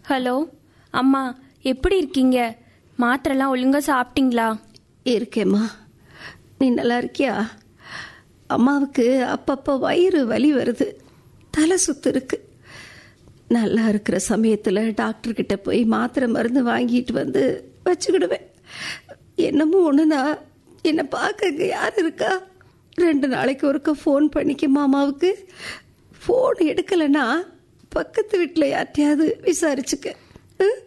Hello அம்மா எப்படி இருக்கீங்க மாத்திரைலாம் ஒழுங்கா சாப்பிட்டீங்களா இருக்கேம்மா நீ நல்லா இருக்கியா அம்மாவுக்கு அப்பப்போ வயிறு வலி வருது தலை சுத்து இருக்கு நல்லா இருக்கிற சமயத்தில் டாக்டர்கிட்ட போய் மாத்திரை மருந்து வாங்கிட்டு வந்து வச்சுக்கிடுவேன் என்னமோ ஒன்றுனா என்னை பார்க்க இங்கே யார் இருக்கா ரெண்டு நாளைக்கு ஒருக்க ஃபோன் பண்ணிக்க மாமாவுக்கு ஃபோன் எடுக்கலைன்னா பக்கத்து வீட்டில் யார்ட்டையாவது விசாரிச்சுக்க ம்?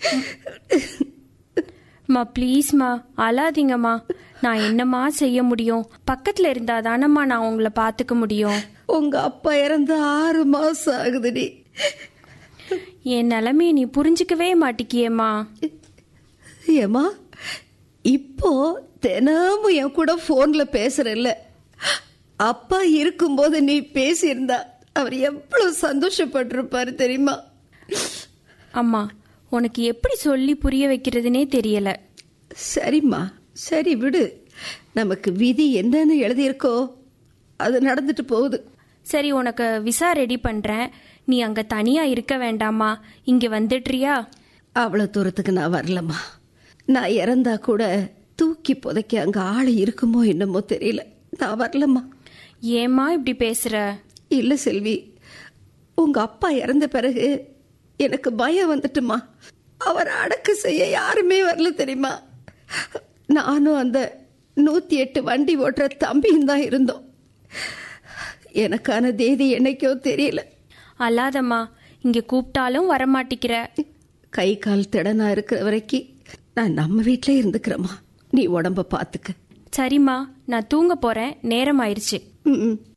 மா ப்ளீஸ்மா அழாதீங்கம்மா நான் என்னம்மா செய்ய முடியும் பக்கத்துல இருந்தா தானம்மா நான் உங்களை பார்த்துக்க முடியும் உங்க அப்பா இறந்து ஆறு மாசம் ஆகுதுடி என் நிலைமையை நீ புரிஞ்சுக்கவே மாட்டிக்கியேம்மா ஏமா இப்போ தினமும் என் கூட போன்ல பேசுறல்ல அப்பா இருக்கும்போது நீ பேசியிருந்தா அவர் எவ்வளவு சந்தோஷப்பட்டிருப்பாரு தெரியுமா அம்மா உனக்கு எப்படி சொல்லி புரிய வைக்கிறதுனே தெரியல சரிம்மா சரி விடு நமக்கு விதி என்னன்னு எழுதியிருக்கோ அது நடந்துட்டு போகுது சரி உனக்கு விசா ரெடி பண்றேன் நீ அங்க தனியா இருக்க வேண்டாமா இங்க வந்துட்றியா அவ்வளோ தூரத்துக்கு நான் வரலம்மா நான் இறந்தா கூட தூக்கி புதைக்க அங்கே ஆள் இருக்குமோ என்னமோ தெரியல நான் வரலம்மா ஏம்மா இப்படி பேசுற இல்லை செல்வி உங்க அப்பா இறந்த பிறகு எனக்கு பயம் வந்துட்டுமா அவர் அடக்கு செய்ய யாருமே வரல தெரியுமா நானும் அந்த நூத்தி எட்டு வண்டி ஓட்டுற தம்பியும் தான் இருந்தோம் எனக்கான தேதி என்னைக்கோ தெரியல அல்லாதம்மா இங்க கூப்பிட்டாலும் வரமாட்டிக்கிற கை கால் திடனா இருக்கிற வரைக்கும் நான் நம்ம வீட்டிலே இருந்துக்கிறேம்மா நீ உடம்ப பார்த்துக்க சரிம்மா நான் தூங்க போறேன் நேரம் ஆயிருச்சு ம், ம்